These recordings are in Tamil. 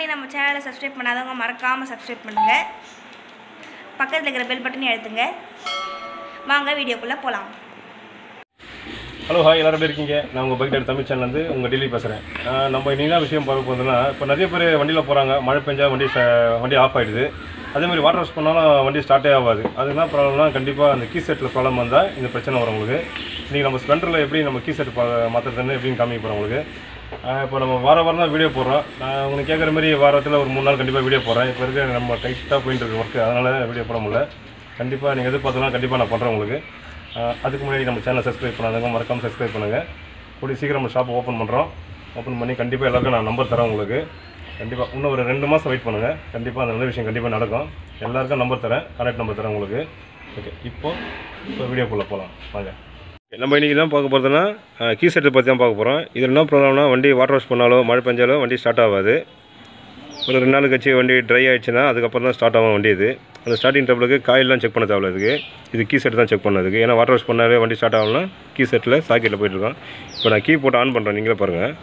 முன்னாடி நம்ம சேனலை சப்ஸ்கிரைப் பண்ணாதவங்க மறக்காமல் சப்ஸ்கிரைப் பண்ணுங்கள் பக்கத்தில் இருக்கிற பெல் பட்டனையும் அழுத்துங்க வாங்க வீடியோக்குள்ளே போகலாம் ஹலோ ஹாய் எல்லாரும் எப்படி இருக்கீங்க நான் உங்கள் பைக் தமிழ் சேனல்லேருந்து உங்கள் டெல்லி பேசுகிறேன் நம்ம இனி என்ன விஷயம் பார்க்க போகுதுன்னா இப்போ நிறைய பேர் வண்டியில் போகிறாங்க மழை பெஞ்சா வண்டி ஸ்ட- வண்டி ஆஃப் ஆகிடுது அதே மாதிரி வாட்டர் வாஷ் பண்ணாலும் வண்டி ஸ்டார்ட்டே ஆகாது அது என்ன ப்ராப்ளம்னா கண்டிப்பாக அந்த கீ செட்டில் ப்ராப்ளம் வந்தால் இந்த பிரச்சனை வரும் உங்களுக்கு இன்றைக்கி நம்ம ஸ்பெண்டரில் எப்படி நம்ம கீ செட் மாற்றுறதுன்னு எப்படின்னு காமிக்க போகிறோம் உங்களுக்கு ஆஹ் இப்போ நம்ம வார வாரம் தான் வீடியோ போடுறோம் நான் உங்களுக்கு கேட்குற மாதிரி வாரத்தில் ஒரு மூணு நாள் கண்டிப்பாக வீடியோ போடுறேன் இப்போ இருக்க நம்ம டைட்டாக போயிட்டு இருக்கு ஒர்க்கு அதனால் வீடியோ போட முடியல கண்டிப்பாக நீங்கள் எதிர்பார்த்தலாம் கண்டிப்பாக நான் பண்ணுறேன் உங்களுக்கு ஆஹ் அதுக்கு முன்னாடி நம்ம சேனலை சப்ஸ்கிரைப் பண்ணாதவங்க மறக்காமல் சப்ஸ்கிரைப் பண்ணுங்கள் கூடிய சீக்கிரம் நம்ம ஷாப் ஓப்பன் பண்ணுறோம் ஓப்பன் பண்ணி கண்டிப்பாக எல்லாருக்கும் நான் நம்பர் தரேன் உங்களுக்கு கண்டிப்பாக இன்னும் ஒரு ரெண்டு மாதம் வெயிட் பண்ணுங்கள் கண்டிப்பாக அந்த நல்ல விஷயம் கண்டிப்பாக நடக்கும் எல்லாருக்கும் நம்பர் தரேன் கான்டாக்ட் நம்பர் தரேன் உங்களுக்கு ஓகே இப்போ இப்போ வீடியோக்குள்ளே போகலாம் வாங்க நம்ம இன்றைக்கி தான் பார்க்க போகிறதுனா கீ செட்டை பற்றி தான் பார்க்க போகிறோம் இது என்ன ப்ராப்ளம்னா வண்டி வாட்டர் வாஷ் பண்ணாலோ மழை பெஞ்சாலோ வண்டி ஸ்டார்ட் ஆகாது ஒரு ரெண்டு நாள் கழிச்சு வண்டி ட்ரை ஆயிடுச்சுன்னா அதுக்கப்புறம் தான் ஸ்டார்ட் ஆகும் வண்டி இது அந்த ஸ்டார்டிங் ட்ரபிளுக்கு காயிலெலாம் செக் பண்ண தேவையில்ல இதுக்கு இது கீ செட் தான் செக் பண்ணதுக்கு ஏன்னா வாட்டர் வாஷ் பண்ணாலே வண்டி ஸ்டார்ட் ஆகலாம் கீ செட்டில் சாக்கெட்டில் போயிட்டுருக்கோம் இப்போ நான் கீ போட்டு ஆன் பண்ணுறேன் நீங்களே பாருங்கள்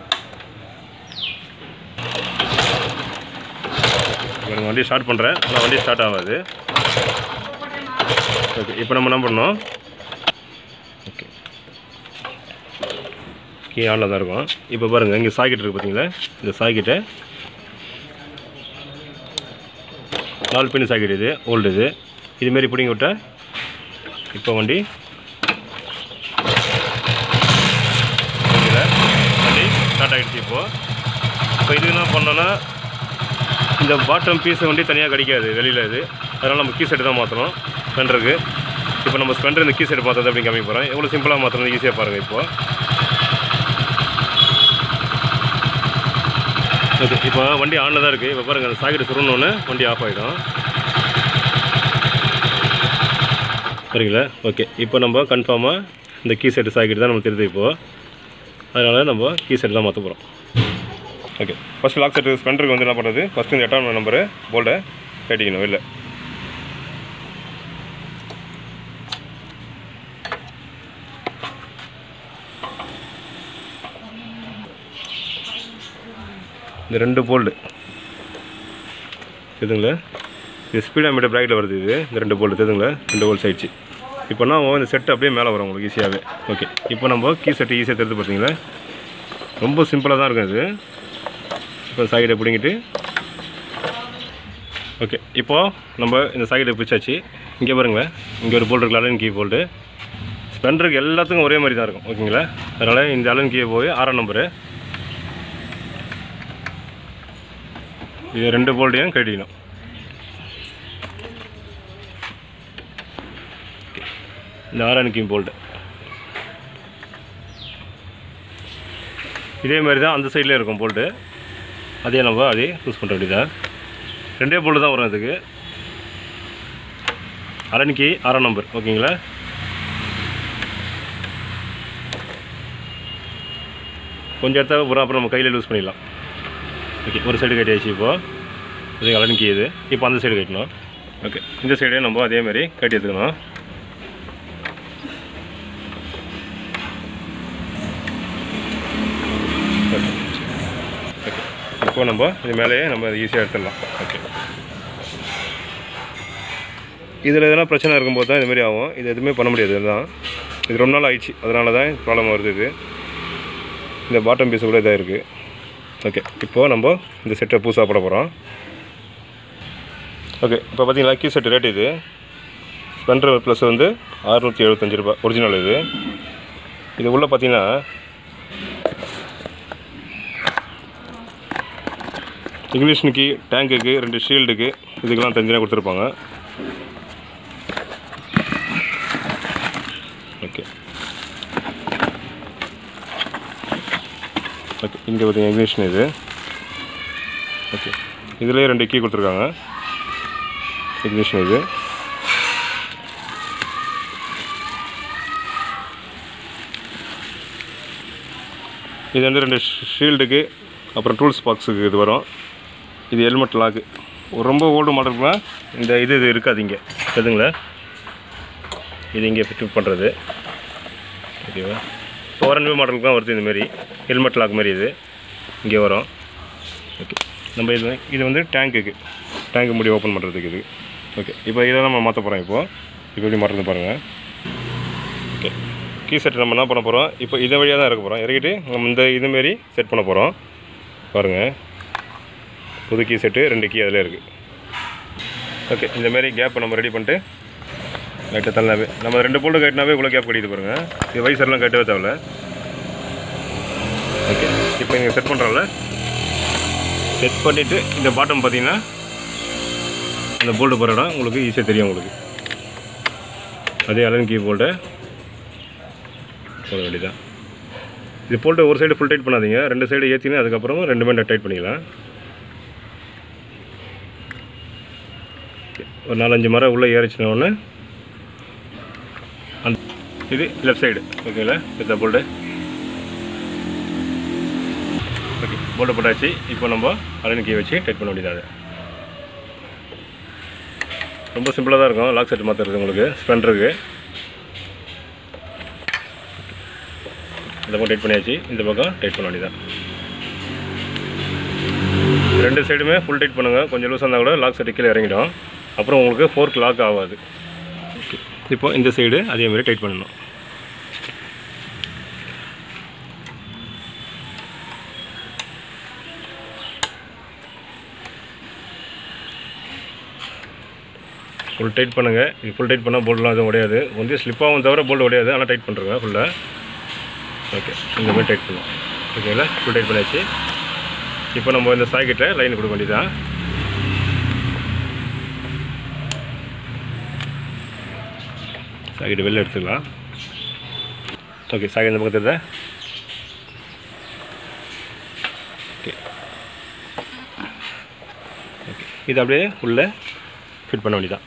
இப்போ வண்டி ஸ்டார்ட் பண்ணுறேன் ஆனால் வண்டி ஸ்டார்ட் ஆகாது ஓகே இப்போ நம்ம என்ன பண்ணோம் ஓகே கீ ஆனில் தான் இருக்கும் இப்போ பாருங்கள் இங்கே சாக்கெட் இருக்குது பார்த்தீங்களா இந்த சாக்கெட்டை நாலு பின் சாக்கெட் இது ஓல்டு இது இதுமாரி பிடிங்கி விட்டா இப்போ வண்டி ஓகேல வண்டி ஸ்டார்ட் ஆகிடுச்சு இப்போது இப்போ இது என்ன பண்ணோன்னா இந்த பாட்டம் பீஸை வண்டி தனியாக கிடைக்காது வெளியில் இது அதனால் நம்ம கீ செட்டு தான் மாற்றணும் ஸ்பெண்டருக்கு இப்போ நம்ம ஸ்பெண்டர் இந்த கீ செட் மாற்றுறது அப்படின்னு காமிக்க போகிறோம் எவ்வளோ சிம்பிளாக மாற்றணும் ஈஸியாக பாருங்கள் இப்போ ஓகே இப்போ வண்டி ஆனில் தான் இருக்குது இப்போ பாருங்கள் அந்த சாக்கெட் சுருணுன்னு வண்டி ஆஃப் ஆகிடும் சரிங்களா ஓகே இப்போ நம்ம கன்ஃபார்மாக இந்த கீ செட்டு சாக்கெட் தான் நம்ம தெரியுது இப்போது அதனால் நம்ம கீ செட் தான் மாற்ற போகிறோம் ஓகே ஃபஸ்ட் லாக் செட்டு ஸ்பெண்டருக்கு வந்து என்ன பண்ணுறது ஃபஸ்ட்டு இந்த எட்டாம் நம்பரு போல்டை கட்டிக்கணும் இல்லை இந்த ரெண்டு போல்டு தெரியுதுங்களா இது ஸ்பீடாக மீட்டர் ப்ராக்கெட்டில் வருது இது இந்த ரெண்டு போல்டு தெரியுதுங்களா ரெண்டு போல்ஸ் ஆயிடுச்சு இப்போனா இந்த செட்டு அப்படியே மேலே வரும் உங்களுக்கு ஈஸியாகவே ஓகே இப்போ நம்ம கீ செட்டு ஈஸியாக தெரிஞ்சு பார்த்தீங்களா ரொம்ப சிம்பிளாக தான் இருக்கும் இது இப்போ சாக்கெட்டை பிடிங்கிட்டு ஓகே இப்போது நம்ம இந்த சாக்கெட்டை பிடிச்சாச்சு இங்கே பாருங்களேன் இங்கே ஒரு போல்டு இருக்குல்ல அலன் கீ போல்டு ஸ்பெண்டருக்கு எல்லாத்துக்கும் ஒரே மாதிரி தான் இருக்கும் ஓகேங்களா அதனால் இந்த அலன் கீயை போய் ஆறாம் நம்பரு இது ரெண்டு போல்டையும் கட்டிக்கணும் Okay. இந்த ஆறாம் கீ போல்டு இதே மாதிரி தான் அந்த சைட்லேயும் இருக்கும் போல்ட்டு அதே நம்ம அதே யூஸ் பண்ணுற வேண்டியதான் ரெண்டே போல்ட்டு தான் வரும் இதுக்கு அரணிக்கு ஆறாம் நம்பர் ஓகேங்களா கொஞ்சம் இடத்த அப்புறம் அப்புறம் நம்ம கையில் லூஸ் பண்ணிடலாம் ஓகே ஒரு சைடு கட்டியாச்சு இப்போது இது அரணிக்கு இது இப்போ அந்த சைடு கட்டணும் ஓகே இந்த சைடே நம்ம அதே மாதிரி கட்டி எடுத்துக்கணும் ஓகே ஓகே இப்போ நம்ம இது மேலேயே நம்ம ஈஸியாக எடுத்துடலாம் ஓகே இதில் எதனா பிரச்சனை இருக்கும்போது தான் இதுமாரி ஆகும் இது எதுவுமே பண்ண முடியாது இதுதான் இது ரொம்ப நாள் ஆயிடுச்சு அதனால தான் ப்ராப்ளம் வருது இது இந்த பாட்டம் பீஸ் கூட இதாக இருக்குது ஓகே இப்போது நம்ம இந்த செட்டை புதுசாக போட போகிறோம் ஓகே இப்போ பார்த்தீங்களா கீ செட் ரேட் இது ஸ்பெண்டர் ப்ளஸ் வந்து அறுநூற்றி எழுபத்தஞ்சு ரூபாய் ஒரிஜினல் இது இது உள்ளே பார்த்தீங்கன்னா இங்கிலீஷ்னுக்கு டேங்குக்கு ரெண்டு ஷீல்டுக்கு இதுக்கெல்லாம் தனித்தனியாக கொடுத்துருப்பாங்க ஓகே ஓகே இங்கே பார்த்தீங்க இங்கிலீஷ்னு இது ஓகே இதுலேயே ரெண்டு கீ கொடுத்துருக்காங்க இங்கிலீஷ்னு இது இது வந்து ரெண்டு ஷீல்டுக்கு அப்புறம் டூல்ஸ் பாக்ஸுக்கு இது வரும் இது ஹெல்மெட் லாக்கு ரொம்ப ஓல்டு மாடலுக்குனா இந்த இது இது இருக்காது இங்கே எதுங்களா இது இங்கே ஃபிட் பண்ணுறது ஓகேவா ஃபோர் ஹண்ட்ரட் மாடலுக்கு தான் வருது இந்தமாரி ஹெல்மெட் லாக் மாதிரி இது இங்கே வரும் ஓகே நம்ம இது இது வந்து டேங்க்குக்கு டேங்க் முடி ஓப்பன் பண்ணுறதுக்கு இது ஓகே இப்போ இதை நம்ம மாற்ற போகிறோம் இப்போது இப்போ எப்படி மாற்றுறது பாருங்கள் ஓகே கீ செட் நம்ம என்ன பண்ண போகிறோம் இப்போ இதை வழியாக தான் இருக்க போகிறோம் இறக்கிட்டு நம்ம இந்த இதுமாரி செட் பண்ண போகிறோம் பாருங்கள் புது கீ செட்டு ரெண்டு கீ அதில் இருக்குது ஓகே இந்தமாரி கேப்பை நம்ம ரெடி பண்ணிட்டு லைட்டாக தள்ளாவே நம்ம ரெண்டு போல்டு கட்டினாவே இவ்வளோ கேப் கட்டிட்டு பாருங்கள் இது வயசெல்லாம் கட்டவே தேவையில்ல ஓகே இப்போ நீங்கள் செட் பண்ணுறோம்ல செட் பண்ணிவிட்டு இந்த பாட்டம் பார்த்தீங்கன்னா அந்த போல்டு போகிற இடம் உங்களுக்கு ஈஸியாக தெரியும் உங்களுக்கு அதே அலன் கீ போல்ட்டை போட வேண்டியதான் இது போல்ட்டு ஒரு சைடு ஃபுல் டைட் பண்ணாதீங்க ரெண்டு சைடு ஏற்றினா அதுக்கப்புறம் ரெண்டுமே டைட் பண்ணிக்கலாம் ஒரு நாலஞ்சு மரம் உள்ளே ஏறிச்சின உடனே அந்த இது லெஃப்ட் சைடு ஓகேங்களா இந்த போல்டு ஓகே போல்டு போட்டாச்சு இப்போ நம்ம அலன் கீ வச்சு டைட் பண்ண வேண்டியது ரொம்ப சிம்பிளாக தான் இருக்கும் லாக் செட் மாற்றுறது உங்களுக்கு ஸ்பெண்டருக்கு இந்த பக்கம் டைட் பண்ணியாச்சு இந்த பக்கம் டைட் பண்ண வேண்டியதான் ரெண்டு சைடுமே ஃபுல் டைட் பண்ணுங்கள் கொஞ்சம் லூஸாக இருந்தால் கூட லாக் செட்டு கீழே இறங்கிடும் அப்புறம் உங்களுக்கு ஃபோர்க் லாக் ஆகாது ஓகே இப்போ இந்த சைடு அதே மாதிரி டைட் பண்ணணும் ஃபுல் டைட் பண்ணுங்கள் இது ஃபுல் டைட் பண்ணால் போல்டெலாம் எதுவும் உடையாது வந்து ஸ்லிப்பாகவும் தவிர போல்டு உடையாது ஆனால் டைட் பண்ணுறங்க ஃபுல்லாக ஓகே இந்த மாதிரி டைட் பண்ணும் ஓகேங்களா ஃபுல் டைட் பண்ணியாச்சு இப்போ நம்ம இந்த சாக்கெட்டை லைன் கொடுக்க வேண்டியதான் சாக்கெட்டு வெளில எடுத்துக்கலாம் ஓகே சாக்கெட் இந்த பக்கத்தில் ஓகே ஓகே இது அப்படியே உள்ளே ஃபிட் பண்ண வேண்டியதான்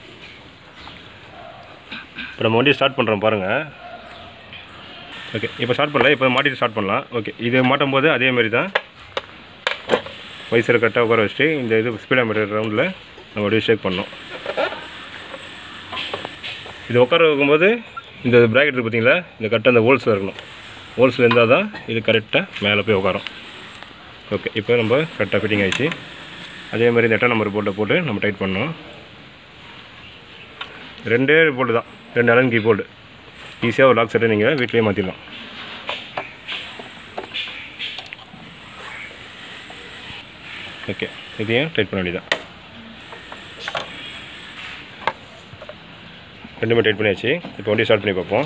இப்போ நம்ம வண்டியை ஸ்டார்ட் பண்ணுறோம் பாருங்கள் ஓகே இப்போ ஸ்டார்ட் பண்ணல இப்போ மாட்டிட்டு ஸ்டார்ட் பண்ணலாம் ஓகே இது மாட்டும் போது அதே மாதிரி தான் வயசில் கரெக்டாக உட்கார வச்சுட்டு இந்த இது ஸ்பீடா மீட்டர் ரவுண்டில் நம்ம அப்படியே ஷேக் பண்ணோம் இது உட்கார வைக்கும்போது இந்த ப்ராக்கெட் இருக்குது பார்த்தீங்களா இந்த கரெக்டாக அந்த ஹோல்ஸில் இருக்கணும் ஹோல்ஸில் இருந்தால் தான் இது கரெக்டாக மேலே போய் உட்காரும் ஓகே இப்போ நம்ம கரெக்டாக ஃபிட்டிங் ஆகிடுச்சு அதே மாதிரி இந்த எட்டாம் நம்பர் போல்ட்டை போட்டு நம்ம டைட் பண்ணோம் ரெண்டே போல்டு தான் ரெண்டு அலன் கீ போல்டு ஈஸியாக ஒரு லாக் செட்டை நீங்கள் வீட்லேயே மாற்றிடலாம் ஓகே இதையும் டைட் பண்ண வேண்டியதான் ரெண்டுமே டைட் பண்ணியாச்சு இப்போ வண்டி ஸ்டார்ட் பண்ணி பார்ப்போம்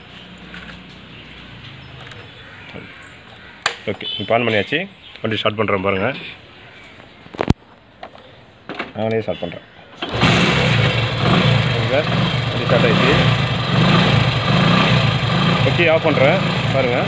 ஓகே இப்போ ஆன் பண்ணியாச்சு வண்டி ஸ்டார்ட் பண்ணுறேன் பாருங்கள் நானே ஸ்டார்ட் பண்ணுறேன் வண்டி ஸ்டார்ட் ஆகிடுச்சு ஓகே ஆஃப் பண்ணுறேன் பாருங்கள்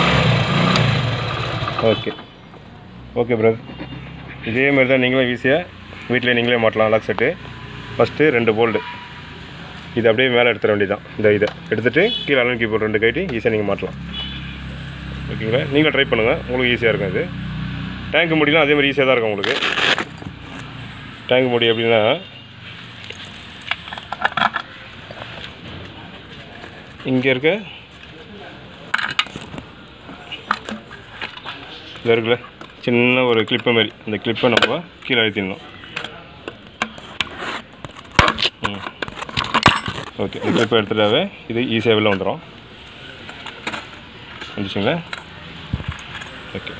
ஓகே ஓகே பிரதர் இதே மாதிரி தான் நீங்களும் ஈஸியாக வீட்டிலே நீங்களே மாட்டலாம் லாக் செட்டு ஃபஸ்ட்டு ரெண்டு போல்டு இது அப்படியே மேலே எடுத்துட வேண்டியதான் இந்த இதை எடுத்துகிட்டு கீழே அலன் கீபோர்ட் ரெண்டு கைட்டி ஈஸியாக நீங்கள் மாட்டலாம் ஓகேங்களா நீங்களும் ட்ரை பண்ணுங்கள் உங்களுக்கு ஈஸியாக இருக்கும் இது டேங்க் முடியலாம் அதே மாதிரி ஈஸியாக தான் இருக்கும் உங்களுக்கு டேங்க் முடி எப்படின்னா இங்கே இருக்க இதில் இருக்குல்ல சின்ன ஒரு கிளிப்பு மாதிரி அந்த கிளிப்பை நம்ம கீழே அழுத்திடணும் ம் ஓகே இந்த கிளிப்பை எடுத்துட்டாவே இது ஈஸியாக வெளில வந்துடும் வந்துச்சுங்களா ஓகே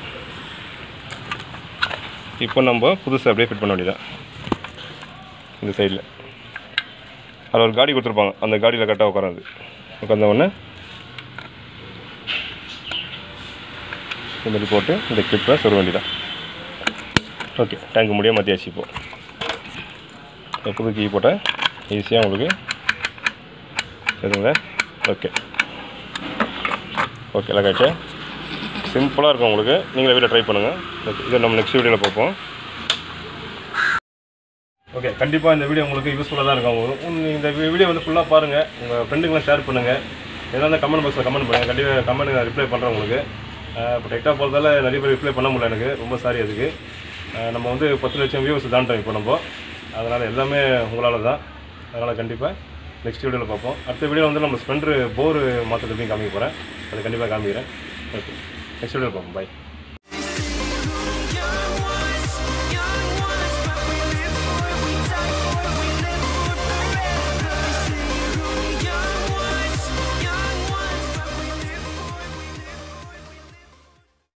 இப்போ நம்ம புதுசாக அப்படியே ஃபிட் பண்ண வேண்டியதான் இந்த சைடில் அதில் ஒரு காடி கொடுத்துருப்பாங்க அந்த காடியில் கரெக்டாக உட்காராது உட்காந்த உடனே இந்த மாதிரி போட்டு இந்த கிளிப்பை சொருக வேண்டியதான் ஓகே டேங்க் முடிய மாற்றியாச்சு இப்போது இந்த புது கீ போட்டால் ஈஸியாக உங்களுக்கு சரிங்களா ஓகே ஓகே லகாச்சா சிம்பிளாக இருக்கும் உங்களுக்கு நீங்களே வீட்டில் ட்ரை பண்ணுங்கள் ஓகே இதை நம்ம நெக்ஸ்ட் வீடியோவில் பார்ப்போம் ஓகே கண்டிப்பாக இந்த வீடியோ உங்களுக்கு யூஸ்ஃபுல்லாக தான் இருக்கும் உங்களுக்கு உங்க- இந்த வீடியோ வந்து ஃபுல்லாக பாருங்கள் உங்கள் ஃப்ரெண்டுங்களாம் ஷேர் பண்ணுங்கள் ஏதாவது கமெண்ட் பாக்ஸில் கமெண்ட் பண்ணுங்கள் கண்டிப்பாக கமெண்ட் நான் ரிப்ளை பண்ணுறேன் உங்களுக்கு இப்போ டெக்டாக போகிறதால நிறைய பேர் ரிப்ளை பண்ண முடியல எனக்கு ரொம்ப சாரி அதுக்கு அஹ் நம்ம வந்து பத்து லட்சம் வியூஸ் தாண்டோம் இப்போ நம்ம அதனால் எல்லாமே உங்களால் தான் அதனால் கண்டிப்பாக நெக்ஸ்ட் வீடியோவில் பார்ப்போம் அடுத்த வீடியோ வந்து நம்ம ஸ்பெண்டர் போர் மாற்றுறதையும் காமிக்க போகிறேன் அதை கண்டிப்பாக காமிக்கிறேன் ஓகே நெக்ஸ்ட் வீடியோவில் பார்ப்போம் பாய்